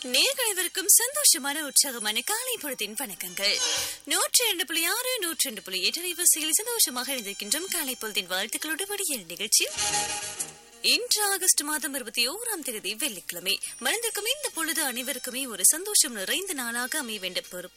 நேர்களுக்கும் சந்தோஷமான உற்சாகமான காலை பொழுதின் வணக்கங்கள் நூற்றி ரெண்டு புள்ளி ஆறு நூற்றி ரெண்டு புள்ளி எட்டு வரிசையில் சந்தோஷமாக இணைந்திருக்கின்றோம் காலை பொழுதின் வாழ்த்துக்களோடு வடியல் நிகழ்ச்சி இன்று ஆகஸ்ட் மாதம் இருபத்தி ஓராம் தேதி வெள்ளிக்கிழமை மறந்திருக்கும் இந்த பொழுது அனைவருக்குமே ஒரு சந்தோஷம் நிறைந்த நாளாக அமைய வேண்டும் பொறு-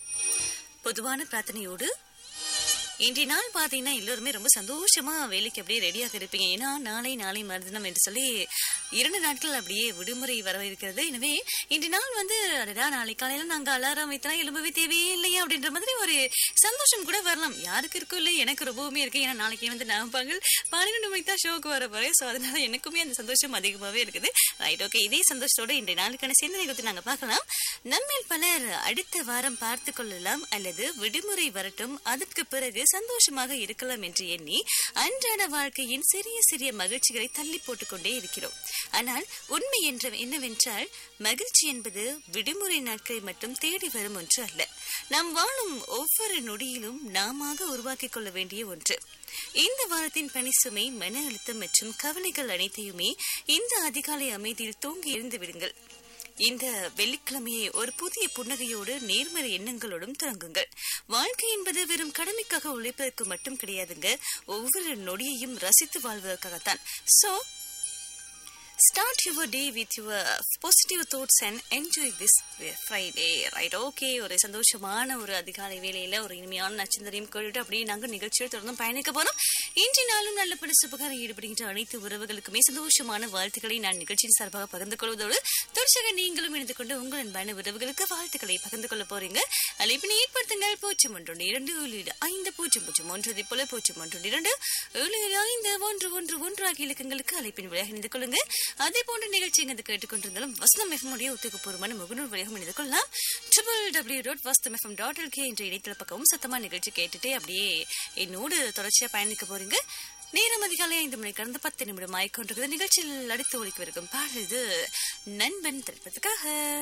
பொதுவான பிரார்த்தனையோடு இன்றைய நாள் பாத்தீங்கன்னா எல்லோருமே ரொம்ப சந்தோஷமா வேலைக்கு அப்படியே ரெடியாக இருப்பீங்க ஏன்னா நாளை நாளை மறுதினம் என்று சொல்லி இரண்டு நாட்கள் அப்படியே விடுமுறை வர இருக்கிறது எனவே இன்றைய நாள் வந்து அடடா நாளை காலையில நாங்க அலாரம் வைத்தனா எழும்பவே தேவையே இல்லையா அப்படின்ற மாதிரி ஒரு சந்தோஷம் கூட வரலாம் யாருக்கு இருக்கும் இல்லை எனக்கு ரொம்பவுமே இருக்கு ஏன்னா நாளைக்கு வந்து நான் பகல் பன்னிரெண்டு மணிக்கு தான் ஷோக்கு வர போறேன் ஸோ அதனால எனக்குமே அந்த சந்தோஷம் அதிகமாகவே இருக்குது ரைட் ஓகே இதே சந்தோஷத்தோட இன்றைய நாளுக்கான சிந்தனை குறித்து நாங்க பார்க்கலாம் நம்மில் பலர் அடுத்த வாரம் பார்த்து கொள்ளலாம் அல்லது விடுமுறை வரட்டும் அதற்கு பிறகு சந்தோஷமாக இருக்கலாம் என்று எண்ணி அன்றாட வாழ்க்கையின் சிறிய சிறிய மகிழ்ச்சிகளை தள்ளி போட்டுக்கொண்டே இருக்கிறோம் ஆனால் உண்மை என்ற என்னவென்றால் மகிழ்ச்சி என்பது விடுமுறை நாட்களை மட்டும் தேடி வரும் ஒன்று அல்ல நாம் வாழும் ஒவ்வொரு நொடியிலும் நாம உருவாக்கிக் கொள்ள வேண்டிய ஒன்று இந்த வாரத்தின் பணி சுமை மன அழுத்தம் மற்றும் கவலைகள் அனைத்தையுமே இந்த அதிகாலை அமைதியில் தூங்கி எழுந்து விடுங்கள் இந்த வெள்ளிக்கிழமையை ஒரு புதிய புன்னகையோடு நேர்மறை எண்ணங்களோடும் தொடங்குங்கள் வாழ்க்கை என்பது வெறும் கடமைக்காக உழைப்பதற்கு மட்டும் கிடையாதுங்க ஒவ்வொரு நொடியையும் ரசித்து வாழ்வதற்காகத்தான் so start your day with your positive thoughts and enjoy this Friday right okay ஒரு சந்தோஷமான ஒரு அதிகாலை வேலையில ஒரு இனிமையான நட்சத்திரையும் கேட்டுட்டு அப்படியே நாங்கள் நிகழ்ச்சியோடு தொடர்ந்து பயணிக்க போறோம் இன்றைய நாளும் நல்ல பட சுபகாரம் ஈடுபடுகின்ற அனைத்து உறவுகளுக்குமே சந்தோஷமான வாழ்த்துக்களை நான் நிகழ்ச்சியின் சார்பாக பகிர்ந்து கொள்வதோடு தொடர்ச்சியாக நீங்களும் இணைந்து கொண்டு உங்கள் அன்பான உறவுகளுக்கு வாழ்த்துக்களை பகிர்ந்து கொள்ள போறீங்க அழைப்பினை ஏற்படுத்துங்கள் பூஜ்ஜியம் ஒன்று இரண்டு ஏழு ஏழு ஐந்து பூஜ்ஜியம் பூஜ்ஜியம் ஒன்று அதே போல பூஜ்ஜியம் ஒன்று இரண்டு ஏழு ஏழு ஐந்து ஒன்று ஒன்று ஒன்று ஆகிய இலக்கங்களுக்கு அழைப்பின் வழியாக இணைந்து கொள்ளுங்க அதே போன்ற நிகழ்ச்சி எங்கு கேட்டுக்கொண்டிருந்தாலும் வசனம் எஃப்எம் உடைய உத்தியோகபூர்வமான முகநூல் வழியாக இணைந்து கொள்ளலாம் triple W dot Vasantham FM dot LK என்ற இணையதள பக்கமும் சத்தமா நிகழ்ச்சி கேட்டுட்டே அப்படியே என்னோடு தொடர்ச்சியா பயணிக்க போறீங்க நேரம் அதிகாலை ஐந்து மணி கடந்து பத்து நிமிடம் ஆயிக்கொண்டிருக்கிறது நிகழ்ச்சியில் அடுத்து ஒழிக்கவிருக்கும் பாடல் இது நண்பன் திரைப்பதற்காக